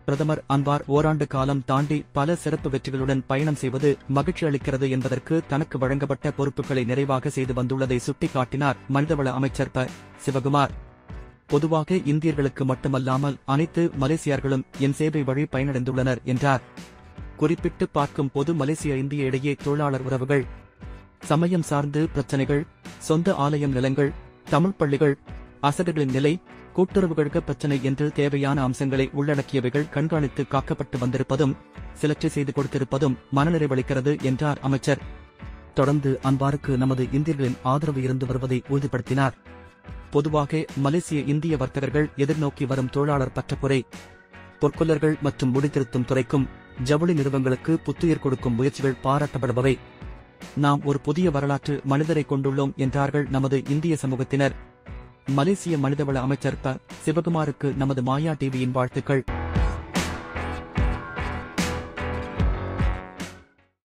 பிரதமர் அன்வார் ஓராண்டு காலம் தாண்டி பல சிறப்பு வெற்றிகளுடன் பயணம் செய்வது மகிழ்ச்சி அளிக்கிறது என்பதற்கு தனக்கு வழங்கப்பட்ட பொறுப்புகளை நிறைவாக செய்து வந்துள்ளதை சுட்டிக்காட்டினார் மனிதவள அமைச்சர் ப சிவகுமார் பொதுவாக இந்தியர்களுக்கு மட்டுமல்லாமல் அனைத்து மலேசியர்களும் என் சேவை வழி பயனடைந்துள்ளனர் என்றார் குறிப்பிட்டு பார்க்கும் பொது மலேசிய இந்திய இடையே தொழிலாளர் உறவுகள் சமயம் சார்ந்து பிரச்சனைகள் சொந்த ஆலயம் நிலங்கள் தமிழ் பள்ளிகள் அசடுகளின் நிலை கூட்டுறவுகளுக்கு பிரச்சனை என்று தேவையான அம்சங்களை உள்ளடக்கியவைகள் கண்காணித்து காக்கப்பட்டு வந்திருப்பதும் சிலற்றை செய்து கொடுத்திருப்பதும் மனநிறைவளிக்கிறது என்றார் அமைச்சர் தொடர்ந்து அன்பாருக்கு நமது இந்தியர்களின் ஆதரவு இருந்து வருவதை உறுதிப்படுத்தினார் பொதுவாக மலேசிய இந்திய வர்த்தகர்கள் எதிர்நோக்கி வரும் தொழிலாளர் பற்றாக்குறை பொற்கொல்லர்கள் மற்றும் முடித்திருத்தும் துறைக்கும் ஜவுளி நிறுவனங்களுக்கு புத்துயிர் கொடுக்கும் முயற்சிகள் பாராட்டப்படுபவை நாம் ஒரு புதிய வரலாற்று மனிதரை கொண்டுள்ளோம் என்றார்கள் நமது இந்திய சமூகத்தினர் மலேசிய மனிதவள அமைச்சர் ப சிவகுமாருக்கு நமது மாயா டிவியின் வாழ்த்துக்கள்